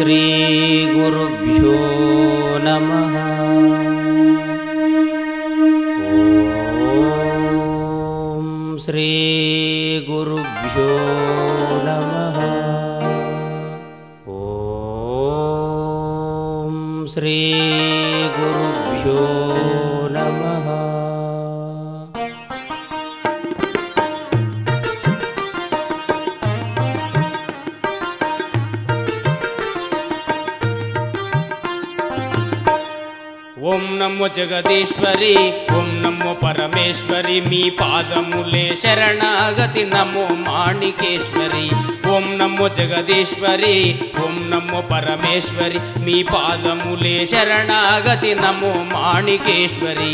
श्रीगुरुभ्यो नमः ॐ श्रीगुरुभ्यो नमः ॐ श्रीगुरुभ्यो नमः ఓం నమో జగదీశ్వరి ఓం నమో పరమేశ్వరి మీ పాదములే శరణాగతి నమో మాణికేశ్వరి ఓం నమో జగదీశ్వరి ఓం నమో పరమేశ్వరి మీ పాదములే శరణాగతి నమో మాణికేశ్వరి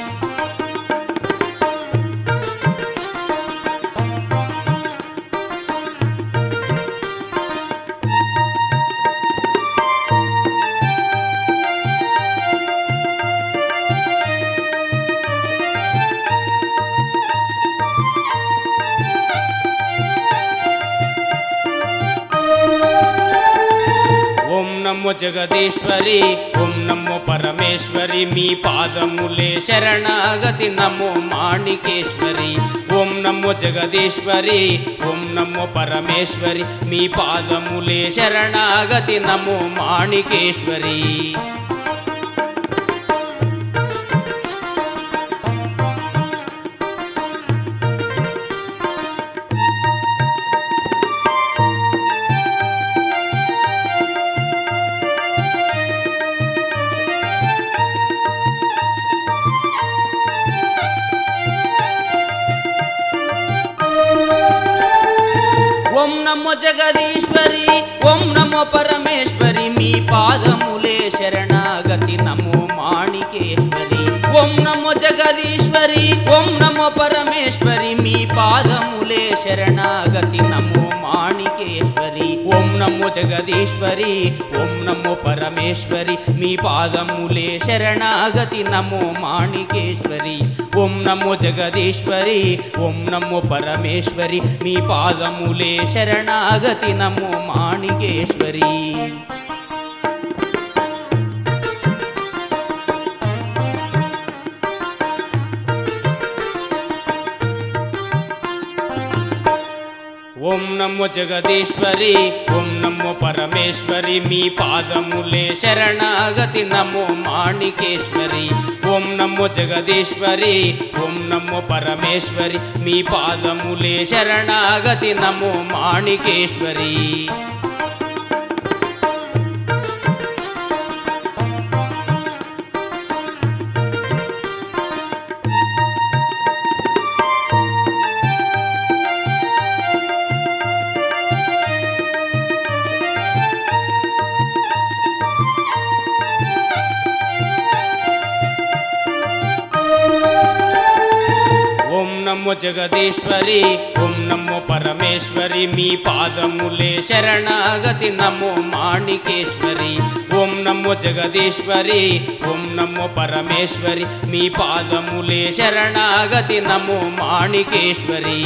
ఓం నమో జగదీశ్వరి ఓం నమో పరమేశ్వరి మీ పాదములే శరణాగతి నమో మాణికేశ్వరి ఓం నమో జగదీశ్వరి ఓం నమో పరమేశ్వరి మీ పాదములే శరణాగతి నమో మాణికేశ్వరి ఓం నమో జగదీశ్వరి ఓం నమో పరమేశ్వరి మీ పాదములే శరణాగతి నమో మాణికేశ్వరి ఓం నమో జగదీశ్వరి ఓం నమో పరమేశ్వరి మీ పాదములే శరణాగతి నమో మాణికేశ్వరి ఓం నమో జగదీశ్వరి ఓం నమో పరమేశ్వరి మీ పాదములే శరణాగతి నమో మాణికేశ్వరి ఓం నమో జగదీశ్వరి ఓం నమో పరమేశ్వరి మీ పాదములే శరణాగతి నమో మాణికేశ్వరి ఓం నమో జగదీశ్వరి ఓం నమో పరమేశ్వరి మీ పాదములే శరణాగతి నమో మాణికేశ్వరి ఓం నమో జగదీశ్వరి ఓం నమో పరమేశ్వరి మీ పాదములే శరణాగతి నమో మాణికేశ్వరి ఓం నమో జగదీశ్వరి ఓం నమో పరమేశ్వరి మీ పాదములే శరణాగతి నమో మాణికేశ్వరి ఓం నమో జగదీశ్వరి ఓం నమో పరమేశ్వరి మీ పాదములే శరణాగతి నమో మాణికేశ్వరి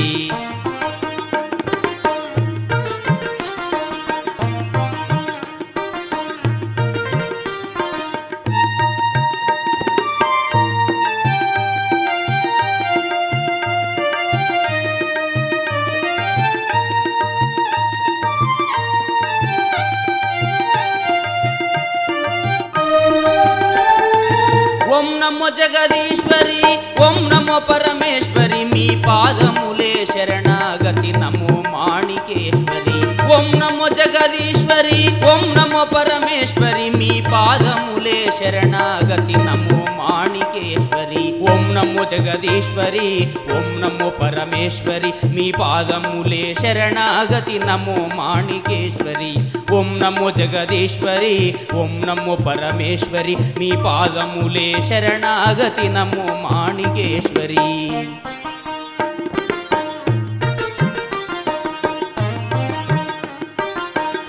ఓం నమో జగదీశ్వరి ఓం నమో పరమేశ్వరి మీ పాదములే శరణాగతి నమో మాణికేశ్వరి ఓం నమో జగదీశ్వరి ఓం నమో పరమేశ్వరి మీ పాదములే శరణాగతి నమో మాణికేశ్వరి ఓం నమో జగదీశ్వరి ఓం నమో పరమేశ్వరి మీ పాదములే శరణాగతి నమో మాణికేశ్వరి ఓం నమో జగదీశ్వరి ఓం నమో పరమేశ్వరి మీ పాదములే శరణాగతి నమో మాణికేశ్వరి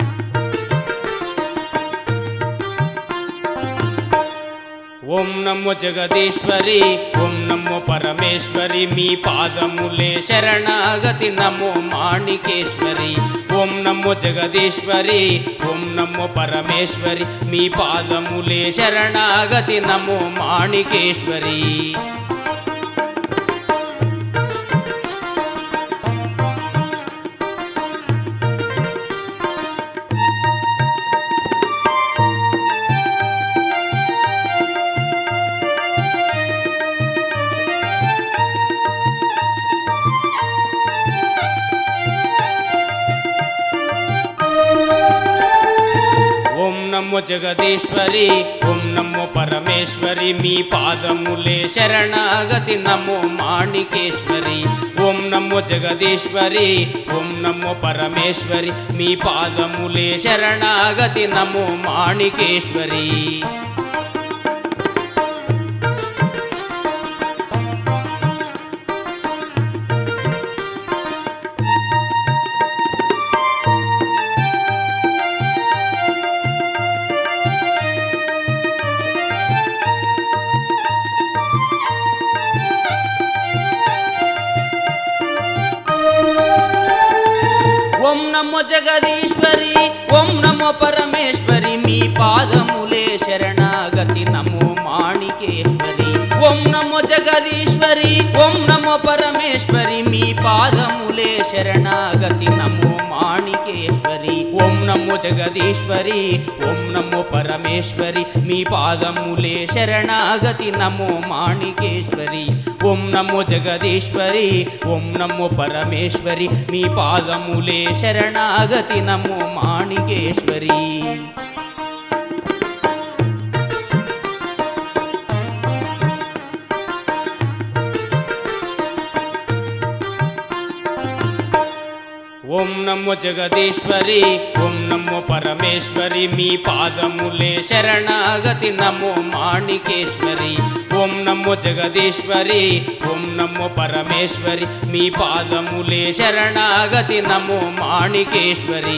ఓం నమో జగదీశ్వరి ఓం నమో పరమేశ్వరి మీ పాదములే శరణాగతి నమో మాణికేశ్వరి ఓం నమో జగదీశ్వరి ఓం నమో పరమేశ్వరి మీ పాదములే శరణాగతి నమో మాణికేశ్వరి ఓం నమో జగదీశ్వరి ఓం నమో పరమేశ్వరి మీ పాదములే శరణాగతి నమో మాణికేశ్వరి ఓం నమో జగదీశ్వరి ఓం నమో పరమేశ్వరి మీ పాదములే శరణాగతి నమో మాణికేశ్వరి ఓం నమో జగదీశ్వరి ఓం నమో పరమేశ్వరి మీ పాదములే శరణాగతి నమో మాణికేశ్వరి ఓం నమో జగదీశ్వరి ఓం నమో పరమేశ్వరి మీ పాదములే శరణాగతి నమో మాణికేశ్వరి ఓం నమో జగదీశ్వరి ఓం నమో పరమేశ్వరి మీ పాదములే శరణాగతి నమో మాణికేశ్వరి ఓం నమో జగదీశ్వరి ఓం నమో పరమేశ్వరి మీ పాదములే శరణాగతి నమో మాణికేశ్వరి ఓం నమో జగదీశ్వరి ఓం నమో పరమేశ్వరి మీ పాదములే శరణాగతి నమో మాణికేశ్వరి ఓం నమో జగదీశ్వరి ఓం నమో పరమేశ్వరి మీ పాదములే శరణాగతి నమో మాణికేశ్వరి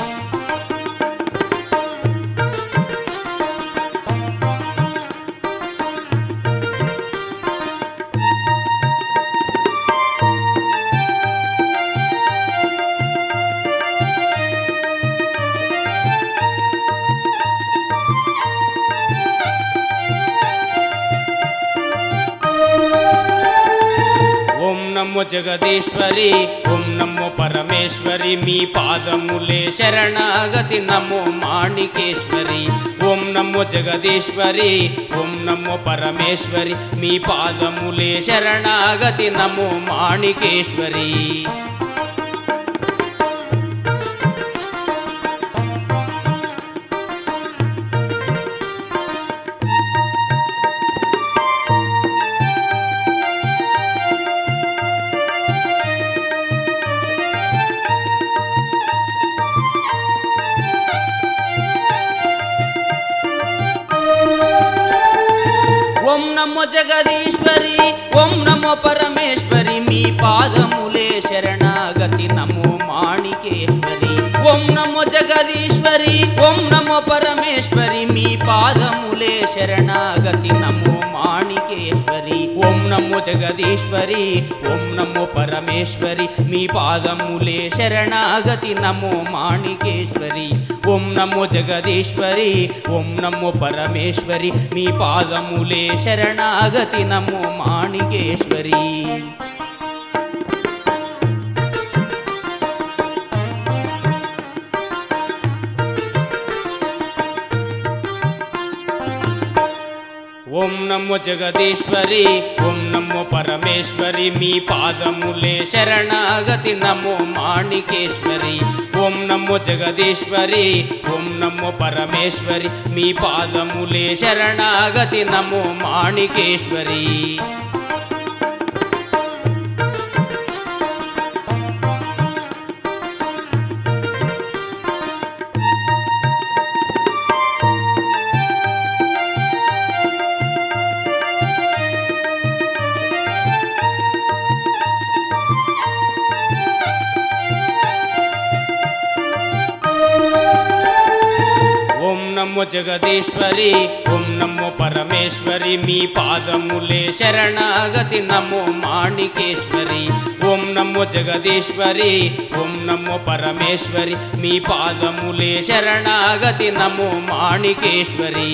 ఓం నమో జగదీశ్వరి ఓం నమో పరమేశ్వరి మీ పాదములే శరణాగతి నమో మాణికేశ్వరి ఓం నమో జగదీశ్వరి ఓం నమో పరమేశ్వరి మీ పాదములే శరణాగతి నమో మాణికేశ్వరి ఓం నమో జగదీశ్వరి ఓం నమో పరమేశ్వరి మీ పాదములే శరణాగతి నమో మాణికేశ్వరి ఓం నమో జగదీశ్వరి ఓం నమో పరమేశ్వరి మీ పాదములే శరణాగతి నమో మాణికేశ్వరి ఓం నమో జగదీశ్వరి ఓం నమో పరమేశ్వరి మీ పాదములే శరణాగతి నమో మాణికేశ్వరి ఓం నమో జగదీశ్వరి ఓం నమో పరమేశ్వరి మీ పాదములే శరణాగతి నమో మాణికేశ్వరి ఓం నమో జగదీశ్వరి ఓం నమో పరమేశ్వరి మీ పాదములే శరణాగతి నమో మాణికేశ్వరి ఓం నమో జగదీశ్వరి ఓం నమో పరమేశ్వరి మీ పాదములే శరణాగతి నమో మాణికేశ్వరి నమో జగదీశ్వరి ఓం నమో పరమేశ్వరి మీ పాదములే శరణాగతి నమో మాణికేశ్వరి ఓం నమో జగదీశ్వరి ఓం నమో పరమేశ్వరి మీ పాదములే శరణాగతి నమో మాణికేశ్వరి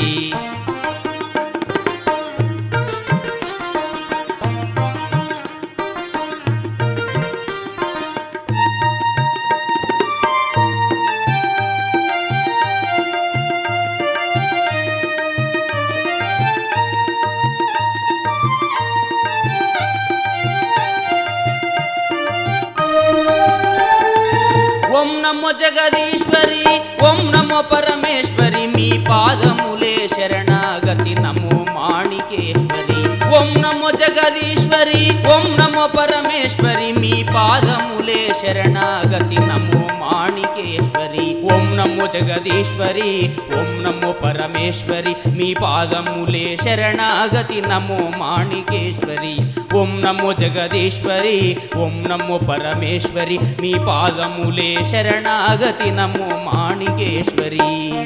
ఓం నమో జగదీశ్వరి ఓం నమో పరమేశ్వరి మీ పాదములే శరణాగతి నమో మాణికేశ్వరి ఓం నమో జగదీశ్వరి ఓం నమో పరమేశ్వరి మీ పాదములే శరణాగతి నమో మాణికేశ్వరి ఓం నమో జగదీశ్వరి ఓం నమో పరమేశ్వరి మీ పాదములే శరణాగతి నమో మాణికేశ్వరి ఓం నమో జగదీశ్వరి ఓం నమో పరమేశ్వరి మీ పాదములే శరణాగతి నమో మాణికేశ్వరి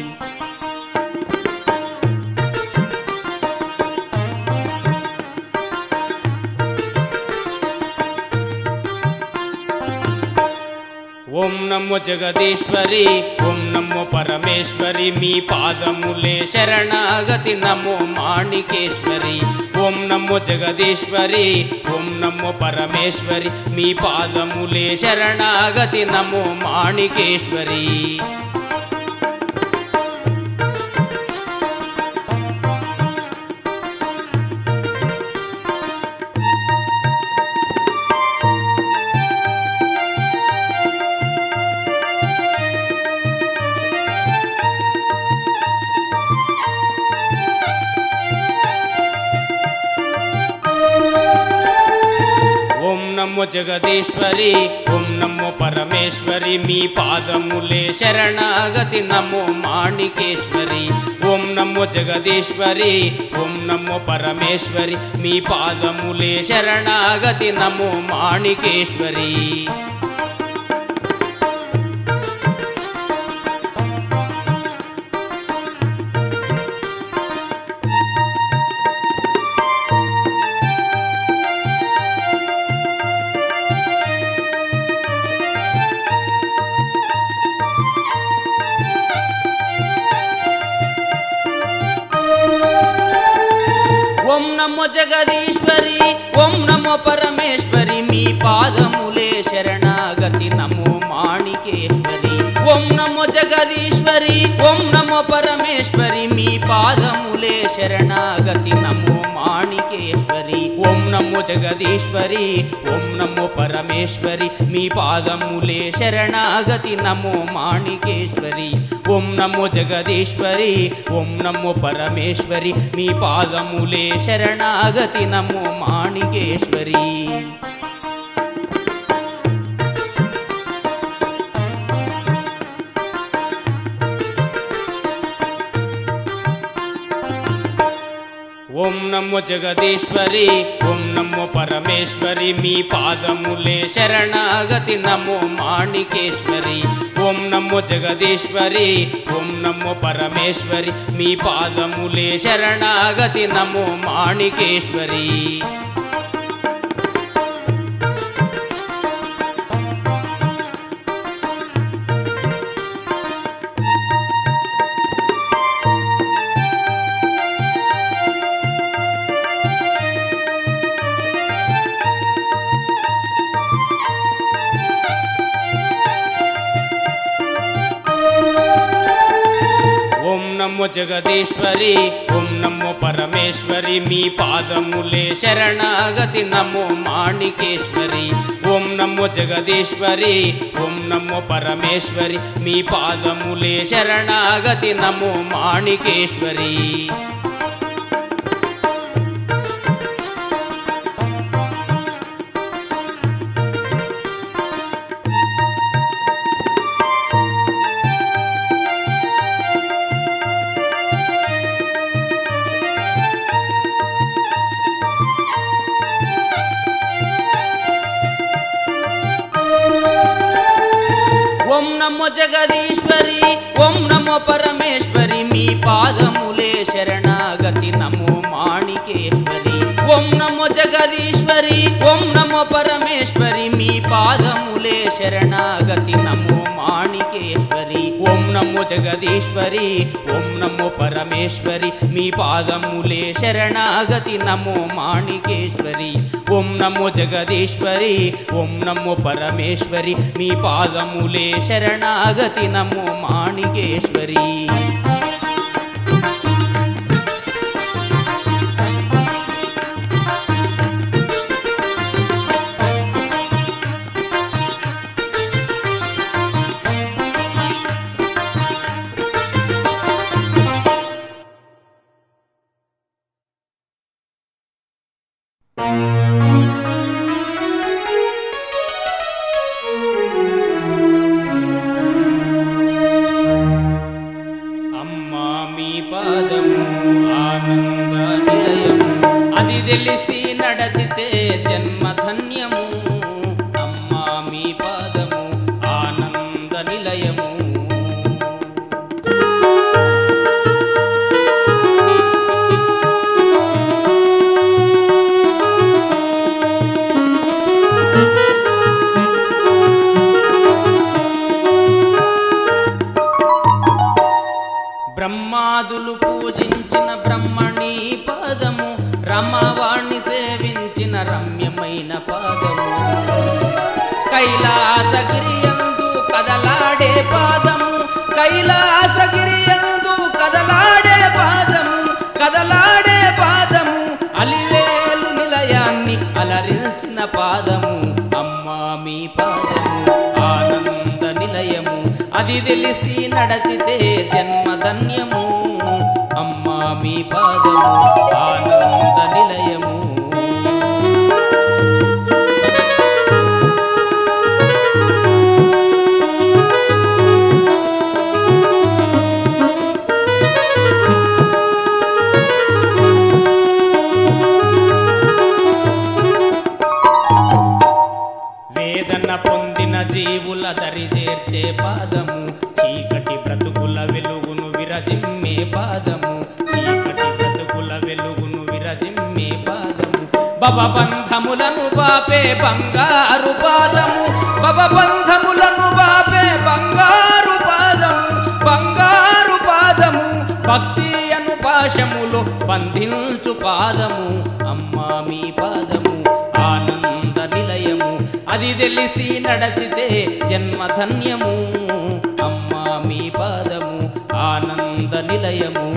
ఓం నమో జగదీశ్వరి ఓం నమో పరమేశ్వరి మీ పాదములే శరణాగతి నమో మాణికేశ్వరి ఓం నమో జగదీశ్వరి ఓం నమో పరమేశ్వరి మీ పాదములే శరణాగతి నమో మాణికేశ్వరి ఓం నమో జగదీశ్వరి ఓం నమో పరమేశ్వరి మీ పాదములే శరణాగతి నమో మాణికేశ్వరి ఓం నమో జగదీశ్వరి ఓం నమో పరమేశ్వరి మీ పాదములే శరణాగతి నమో మాణికేశ్వరి ఓం నమో జగదీశ్వరి ఓం నమో పరమేశ్వరి మీ పాదములే శరణాగతి నమో మాణికేశ్వరి ఓం నమో జగదీశ్వరి ఓం నమో పరమేశ్వరి మీ పాదములే శరణాగతి నమో మాణికేశ్వరి ఓం నమో జగదీశ్వరి ఓం నమో పరమేశ్వరి మీ పాదములే శరణాగతి నమో మాణికేశ్వరి ఓం నమో జగదీశ్వరి ఓం నమో పరమేశ్వరి మీ పాదములే శరణాగతి నమో మాణికేశ్వరి ఓం నమో జగదీశ్వరి ఓం నమో పరమేశ్వరి మీ పాదములే శరణాగతి నమో మాణికేశ్వరి ఓం నమో జగదీశ్వరి ఓం నమో పరమేశ్వరి మీ పాదములే శరణాగతి నమో మాణికేశ్వరి ఓం నమో జగదీశ్వరి ఓం నమో పరమేశ్వరి మీ పాదములే శరణాగతి నమో మాణికేశ్వరి ఓం నమో జగదీశ్వరి ఓం నమో పరమేశ్వరి మీ పాదములే శరణాగతి నమో మాణికేశ్వరి ఓం నమో జగదీశ్వరి ఓం నమో పరమేశ్వరి మీ పాదములే శరణాగతి నమో మాణికేశ్వరి ఓం నమో జగదీశ్వరి ఓం నమో పరమేశ్వరి మీ పాదములే శరణాగతి నమో మాణికేశ్వరి ఓం నమో జగదీశ్వరి ఓం నమో పరమేశ్వరి మీ పాదములే శరణాగతి నమో మాణికేశ్వరి ఓం నమో జగదీశ్వరి ఓం నమో పరమేశ్వరి మీ పాదములే శరణాగతి నమో మాణికేశ్వరి అమ్మా మీ పాదము ఆనంద నిలయము అది తెలిసి నడచితే జన్మధన్యము అమ్మా మీ పాదము ఆనంద నిలయము బ్రహ్మాదులు పూజించిన బ్రహ్మణి పాదము రమవాణ్ణి సేవించిన రమ్యమైన పాదము కైలాసగిరియందు కదలాడే పాదము కైలాసగిరియందు కదలాడే పాదము కదలాడే పాదము అలివేలు నిలయాన్ని అలరించిన పాదము అమ్మా మీ పాదము ఆనంద నిలయము అది తెలిసి నడచితే జన్మధన్యము అమ్మా మీ పాదము ఆనంద నిలయము వేదన పొందిన జీవుల దరి చేర్చే పాదము చీకటి బ్రతుకుల వెలుగును విరజిమ్మే పాదము చీకటి బ్రతుకుల వెలుగును విరజిమ్మే పాదము భవబంధములను బాపే బంగారు పాదము భవబంధములను బాపే బంగారు పాదము బంగారు పాదము భక్తి అను పాశములో బంధించు పాదము అమ్మా మీ పాదము ఆనంద నిలయము అది తెలిసి నడచితే జన్మధన్యము అమ్మా మీ పాదము ఆనంద నిలయము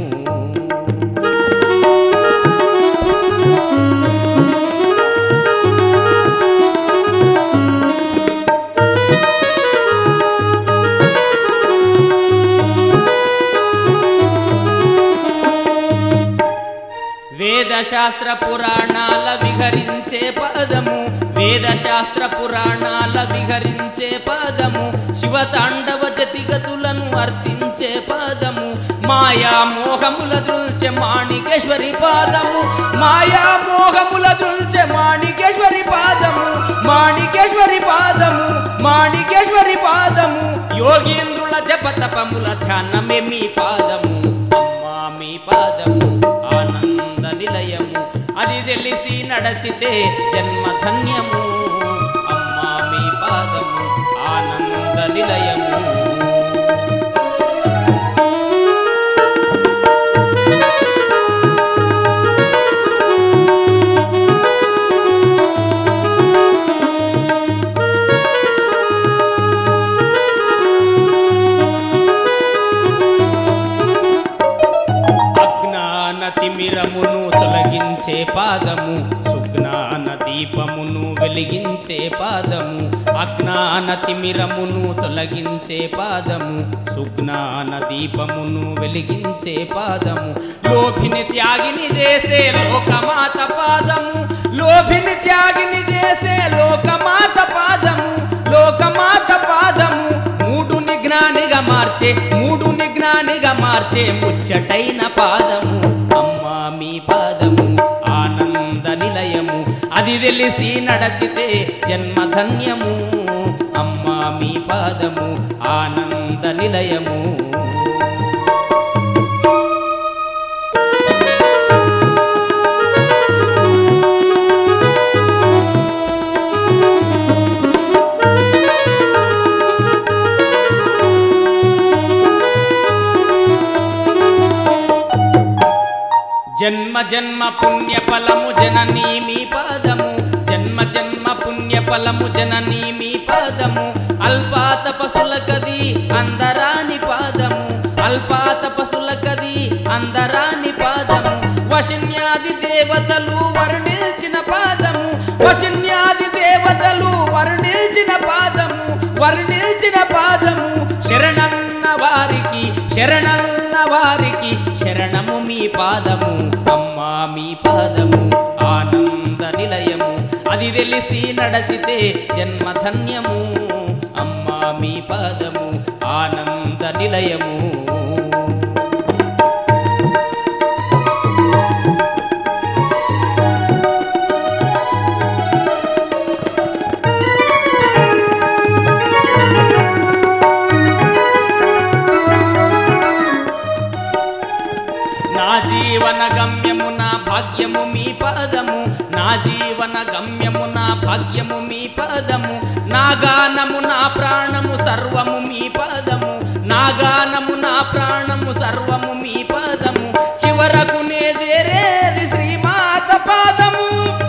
వేదశాస్త్ర పురాణాల విహరించే పదము వేదశాస్త్ర పురాణాల విహరించే పదము శివతాండవ జతిగతులను అర్థించే పదము మాయా మోహముల దృల్చే మాణికేశ్వరి పాదము మాయా మోహముల దృల్చే మాణికేశ్వరి పాదము మాణికేశ్వరి పాదము మాణికేశ్వరి పాదము యోగేంద్రుల జపతపముల ధ్యానమే మీ పాదము అమ్మా మీ పాదము ఆనంద నిలయము అది తెలిసి నడచితే జన్మధన్యము అమ్మా మీ పాదము ఆనంద నిలయము అజ్ఞాన తిమిరమును తొలగించే పాదము సుజ్ఞాన దీపమును వెలిగించే పాదము అజ్ఞాన తిమిరమును తొలగించే పాదము సుజ్ఞాన దీపమును వెలిగించే పాదము లోభిని త్యాగిని చేసే లోకమాత పాదము లోభిని త్యాగిని చేసే లోకమాత పాదము లోకమాత పాదము మూడుని జ్ఞానిగా మార్చే మూడుని జ్ఞానిగా మార్చే ముచ్చటైన పాదము అమ్మా మీ పాదము ఆనంద నిలయము అది తెలిసి నడచితే జన్మధన్యము అమ్మా మీ పాదము ఆనంద నిలయము జన్మ పుణ్య ఫలము జననీ మీ పాదము జన్మ జన్మ పుణ్య ఫలము జననీ మీ పాదము అల్పాత పశుల కది అందరాని పాదము అల్పాత పశుల కది అందరాని పాదము వశన్యాది దేవతలు వర్ణించిన పాదము వశన్యాది దేవతలు వర్ణించిన పాదము వర్ణించిన పాదము శరణన్న వారికి శరణన్న వారికి శరణము మీ పాదము అమ్మా మీ పాదము ఆనంద నిలయము అది తెలిసి నడచితే జన్మధన్యము అమ్మా మీ పాదము ఆనంద నిలయము నా జీవన గమ్యము నా భాగ్యము మీ పాదము నా జీవన గమ్యము నా భాగ్యము మీ పాదము నా గానము నా ప్రాణము సర్వము మీ పాదము నా గానము నా ప్రాణము సర్వము మీ పాదము చివరకు నే చేరేది శ్రీమాత పాదము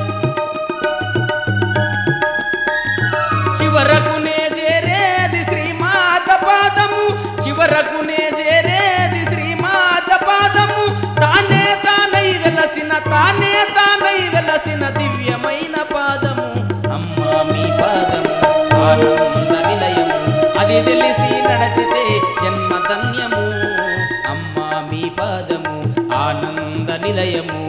చివరకు నే చేరేది శ్రీమాత పాదము చివరకు నే చేరేది శ్రీమాత పాదము తానే తానై వెలసిన తానే తానై వెలసిన దివ్యమైన పాదము అమ్మా మీ పాదము ఆనంద నిలయము అది తెలిసి నడచితే జన్మధన్యము అమ్మా మీ పాదము ఆనంద నిలయము